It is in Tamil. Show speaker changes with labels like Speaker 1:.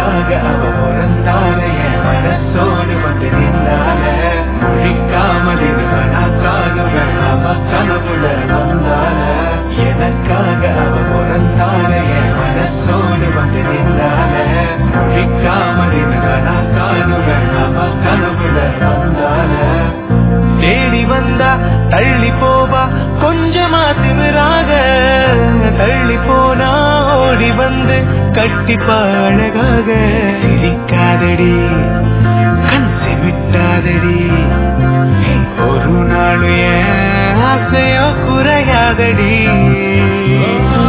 Speaker 1: எனக்காக அவ பிறந்தால என் மனசோடு வந்து நின்னால முழிக்காமல் இருவனா காணுவன் அவ கனவுல வந்தால எனக்காக அவ பிறந்தால என் மனசோடு வந்து நின்னால முழிக்காமல் இருவனா காணுவன் அவ கனவுல வந்தால தேடி வந்தா தள்ளி போவா கொஞ்சமா திமிராக தள்ளி போனா ஓடி வந்து கட்டிப்பா அழகாக சிரிக்காதடி கண் விட்டாதடி ஒரு நாள் என் ஆசையோ குறையாதடி